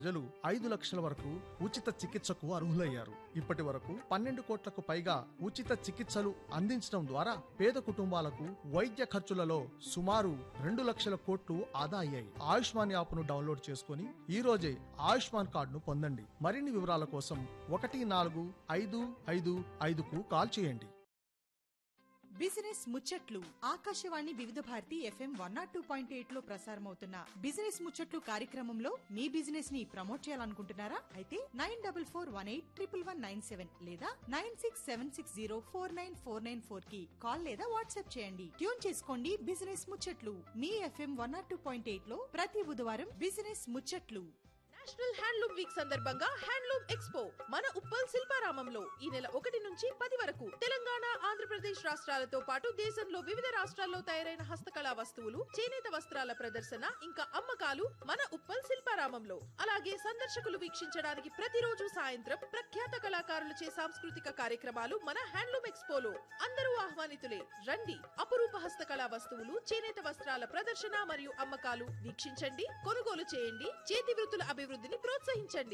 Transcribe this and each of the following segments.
ప్రజలు ఐదు లక్షల వరకు ఉచిత చికిత్సకు అర్హులయ్యారు ఇప్పటి వరకు పన్నెండు కోట్లకు పైగా ఉచిత చికిత్సలు అందించడం ద్వారా పేద కుటుంబాలకు వైద్య ఖర్చులలో సుమారు రెండు లక్షల కోట్లు ఆదా అయ్యాయి ఆయుష్మాన్ యాప్ను డౌన్లోడ్ చేసుకుని ఈ రోజే ఆయుష్మాన్ కార్డును పొందండి మరిన్ని వివరాల కోసం ఒకటి నాలుగు ఐదు ఐదు ఐదుకు కాల్ చేయండి బిజినెస్ ముచ్చట్లు Akashvani Vividh Bharati FM one nought two point eight లో ప్రసారమవుతున్న బిజినెస్ ముచ్చట్లు కార్యక్రమంలో మీ బిజినెస్ ని ప్రమోట్ చేయాలనుకుంటున్నారా అయితే nine double four one eight triple one nine seven లేదా nine six seven six zero four nine four nine four కి కాల్ లేదా వాట్సాప్ చేయండి ట్యూన్ చేసుకోండి బిజినెస్ ముచ్చట్లు మీ FM one nought two point eight లో ప్రతి బుధవారం బిజినెస్ ముచ్చట్లు నేషనల్ హ్యాండ్లూమ్ వీక్ సందర్భంగా హ్యాండ్లూమ్ ఎక్స్పో మన ఉప్పల్ శిల్పారామంలో ఈ నెల ఒకటి నుంచి పది వరకు తెలంగాణ ఆంధ్రప్రదేశ్ రాష్ట్రాలతో పాటు దేశంలో వివిధ రాష్ట్రాల్లో తయారైన హస్తకళా వస్తువులు చేనేత వస్త్రాల ప్రదర్శన ఇంకా అమ్మకాలు మన ఉప్పల్ శిల్పారామంలో అలాగే సందర్శకులు వీక్షించడానికి ప్రతిరోజు సాయంత్రం ప్రఖ్యాత కళాకారులచే సాంస్కృతిక కార్యక్రమాలు మన హ్యాండ్లూమ్ ఎక్స్పోలో అందరూ ఆహ్వానితులే రండి అపురూప హస్తకళా వస్తువులు చేనేత వస్త్రాల ప్రదర్శన మరియు అమ్మకాలు వీక్షించండి కొనుగోలు చేయండి చేతి వృత్తుల అభివృద్ధిని ప్రోత్సహించండి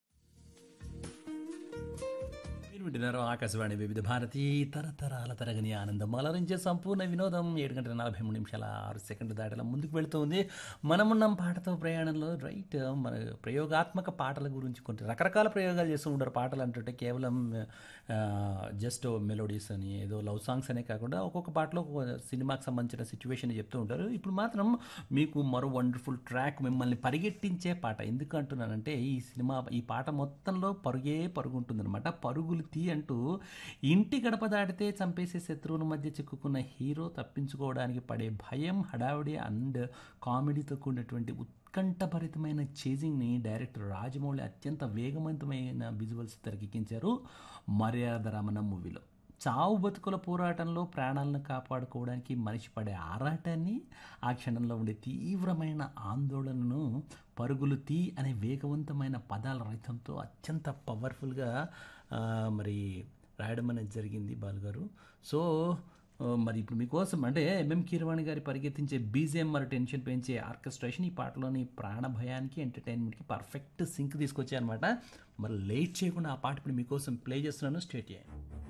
మీరు వింటున్నారు ఆకాశవాణి వివిధ భారతి తరతరాల తరగని ఆనందం అలరించే సంపూర్ణ వినోదం ఏడు గంటల నలభై మూడు నిమిషాల ఆరు సెకండ్ల దాటిలా ముందుకు వెళుతుంది మనమున్నాం పాటతో ప్రయాణంలో రైట్ మన ప్రయోగాత్మక పాటల గురించి కొన్ని రకరకాల ప్రయోగాలు చేస్తూ ఉంటారు పాటలు అంటుంటే కేవలం జస్ట్ మెలోడీస్ అని ఏదో లవ్ సాంగ్స్ అనే కాకుండా ఒక్కొక్క పాటలో ఒక్కొక్క సినిమాకి సంబంధించిన సిచ్యువేషన్ చెప్తూ ఉంటారు ఇప్పుడు మాత్రం మీకు మరో వండర్ఫుల్ ట్రాక్ మిమ్మల్ని పరిగెట్టించే పాట ఎందుకు అంటున్నానంటే ఈ సినిమా ఈ పాట మొత్తంలో పరుగే పరుగు ఉంటుందన్నమాట పరుగులు తీ అంటూ ఇంటి గడప దాటితే చంపేసే శత్రువుల మధ్య చిక్కుకున్న హీరో తప్పించుకోవడానికి పడే భయం హడావిడి అండ్ కామెడీతో కూడినటువంటి ఉత్కంఠభరితమైన చేజింగ్ని డైరెక్టర్ రాజమౌళి అత్యంత వేగవంతమైన విజువల్స్ తెరకెక్కించారు మర్యాద రమణ మూవీలో చావు బతుకుల పోరాటంలో ప్రాణాలను కాపాడుకోవడానికి మనిషి పడే ఆరాటాన్ని ఆ క్షణంలో ఉండే తీవ్రమైన ఆందోళనను పరుగులు తీ అనే వేగవంతమైన పదాల రహితంతో అత్యంత పవర్ఫుల్గా ఆ, మరి రాయడం అనేది జరిగింది బాలుగారు సో ఆ, మరి ఇప్పుడు మీకోసం అంటే ఎంఎం కీరవాణి గారి పరిగెత్తించే బీజిఎం మరి టెన్షన్ పెంచే ఆర్కెస్ట్రేషన్ ఈ పాటలోని ప్రాణ భయానికి ఎంటర్టైన్మెంట్కి పర్ఫెక్ట్ సింక్ తీసుకొచ్చాయన్నమాట మరి లేట్ చేయకుండా ఆ పాట ఇప్పుడు మీకోసం ప్లే చేస్తున్నాను స్టేట్ చేయండి